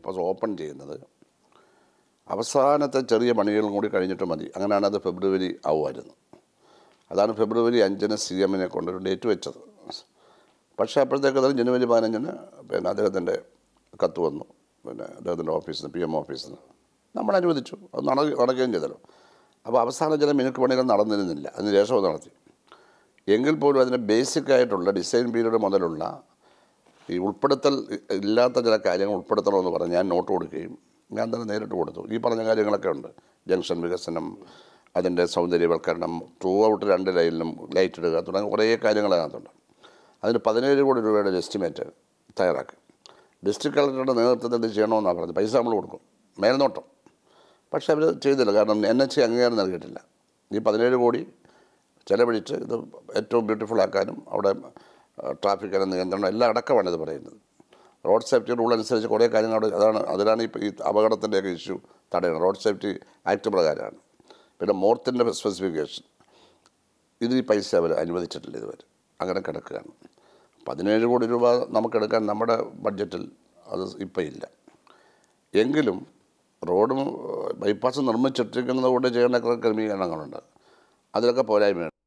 bypass open ചെയ്യുന്നത് അവസാനത്തെ ചെറിയ പണികളും കൂടി കഴിഞ്ഞിട്ട് മതി അങ്ങനെയാണ് അത് ഫെബ്രുവരി ആവുമായിരുന്നു അതാണ് ഫെബ്രുവരി അഞ്ചിന് സി എമ്മിനെ കൊണ്ടൊരു ഡേറ്റ് വെച്ചത് പക്ഷേ അപ്പോഴത്തേക്ക് അത് ജനുവരി പതിനഞ്ചിന് പിന്നെ അദ്ദേഹത്തിൻ്റെ കത്ത് വന്നു പിന്നെ അദ്ദേഹത്തിൻ്റെ ഓഫീസിൽ നിന്ന് പി എം ഓഫീസിൽ നിന്ന് നമ്മൾ അനുവദിച്ചു അത് നട നടക്കുകയും ചെയ്തല്ലോ അപ്പോൾ അവസാന ചില മിനുക്ക് പണികൾ നടന്നിരുന്നില്ല അതിന് ശേഷം അത് നടത്തി എങ്കിൽ പോലും അതിന് ബേസിക് ആയിട്ടുള്ള ഡിസൈൻ പീരീഡ് മുതലുള്ള ഈ ഉൾപ്പെടുത്തൽ ഇല്ലാത്ത ചില കാര്യങ്ങൾ ഉൾപ്പെടുത്തണമെന്ന് പറഞ്ഞ് ഞാൻ നോട്ട് കൊടുക്കുകയും ഞാൻ തന്നെ നേരിട്ട് കൊടുത്തു ഈ പറഞ്ഞ കാര്യങ്ങളൊക്കെ ഉണ്ട് ജംഗ്ഷൻ വികസനം അതിൻ്റെ സൗന്ദര്യവൽക്കരണം ത്രൂ ഔട്ട് രണ്ട് ലൈനിലും ലൈറ്റ് ഇടുക തുടങ്ങിയ കുറേ കാര്യങ്ങൾ അതിനകത്തുണ്ട് അതിന് പതിനേഴ് കോടി രൂപയുടെ ഒരു എസ്റ്റിമേറ്റ് തയ്യാറാക്കി ഡിസ്ട്രിക്ട് കളക്ടറുടെ നേതൃത്വത്തിൽ ഇത് ചെയ്യണമെന്നാണ് പറഞ്ഞത് പൈസ നമ്മൾ കൊടുക്കും മേൽനോട്ടം പക്ഷേ അവർ ചെയ്തില്ല കാരണം എൻ എച്ച് അംഗീകാരം നൽകിയിട്ടില്ല ഈ പതിനേഴ് കോടി ചെലവഴിച്ച് ഇത് ഏറ്റവും ബ്യൂട്ടിഫുൾ ആക്കാനും അവിടെ ട്രാഫിക്കിന് നിയന്ത്രണം എല്ലാം അടക്കമാണ് ഇത് പറയുന്നത് റോഡ് സേഫ്റ്റി റൂൾ അനുസരിച്ച് കുറേ കാര്യങ്ങൾ അവിടെ അതാണ് അതിലാണ് ഇപ്പോൾ ഈ അപകടത്തിൻ്റെയൊക്കെ ഇഷ്യൂ തടയുന്നത് റോഡ് സേഫ്റ്റി ആക്ട് പ്രകാരമാണ് പിന്നെ മോർത്തിൻ്റെ സ്പെസിഫിക്കേഷൻ ഇത് ഈ പൈസ അവർ അനുവദിച്ചിട്ടില്ല ഇതുവരെ അങ്ങനെ കിടക്കുകയാണ് പതിനേഴ് കോടി രൂപ നമുക്കെടുക്കാൻ നമ്മുടെ ബഡ്ജറ്റിൽ അത് ഇപ്പം ഇല്ല എങ്കിലും റോഡും ബൈപ്പാസ് നിർമ്മിച്ചിട്ടിരിക്കുന്നത് കൊണ്ട് ചെയ്യേണ്ട കുറേ ക്രമീകരണങ്ങളുണ്ട് അതിലൊക്കെ പോരായ്മയുണ്ട്